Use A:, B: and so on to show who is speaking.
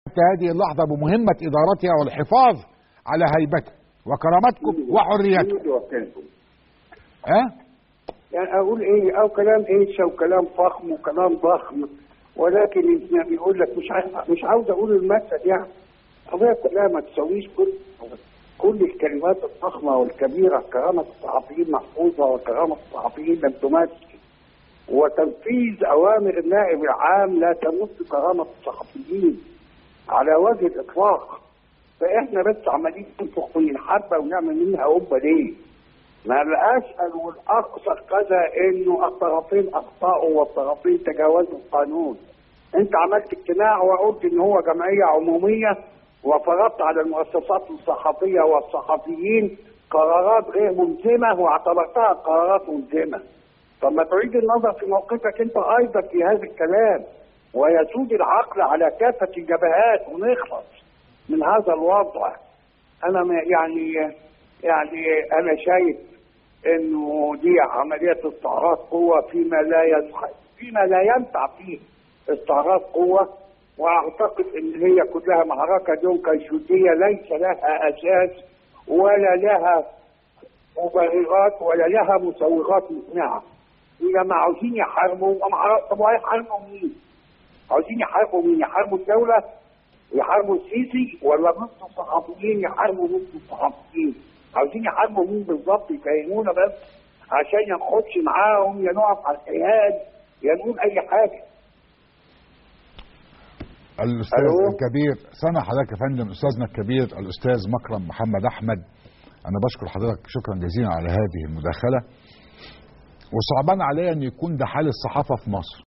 A: حتى هذه اللحظة بمهمة إدارتها والحفاظ على هيبته وكرامتكم وحريتكم
B: مين اللي وكلكم؟
A: ها
B: يعني اقول ايه او كلام ايش وكلام فخم وكلام ضخم ولكن إنت بيقول لك مش عايز مش عاوز اقول المثل يعني القضيه كلها ما تسويش كل كل الكلمات الضخمه والكبيره كرامه الصحفيين محفوظه وكرامه الصحفيين لم تمثل وتنفيذ اوامر النائب العام لا تمس كرامه الصحفيين على وجه الاطلاق فاحنا بس عمالين ننفخ في الحبه ونعمل منها قبه ليه؟ ما الاسهل والاقصى كذا انه الطرفين اخطاوا والطرفين تجاوزوا القانون. انت عملت اجتماع وقلت ان هو جمعيه عموميه وفرضت على المؤسسات الصحفيه والصحفيين قرارات غير ملزمه واعتبرتها قرارات ملزمه. طب ما تعيد النظر في موقفك انت ايضا في هذا الكلام ويسود العقل على كافه الجبهات ونخلص من هذا الوضع. انا ما- يعني يعني انا شايف انه دي عمليه استعراض قوه فيما لا يصح فيما لا ينفع فيه استعراض قوه واعتقد ان هي كلها معركه دونكايشوتيه ليس لها اساس ولا لها مبررات ولا لها مسوغات مقنعه. اذا ما عاوزين يحاربوا يبقى مع- طب هيحاربوا مين؟ عاوزين يحاربوا مين؟ يحاربوا الدوله يحاربوا السيسي ولا نص الصحفيين يحاربوا نص الصحفيين عاوزين يحاربوا مين بالظبط يفهمونا بس عشان يا نخش معاهم يا نقف على الحياد يا نقول اي حاجه
A: الأستاذ
B: ألو؟
A: الكبير سامع حضرتك يا فندم أستاذنا الكبير الأستاذ مكرم محمد أحمد أنا بشكر حضرتك شكرا جزيلا على هذه المداخلة وصعبان عليا أن يكون ده حال الصحافة في مصر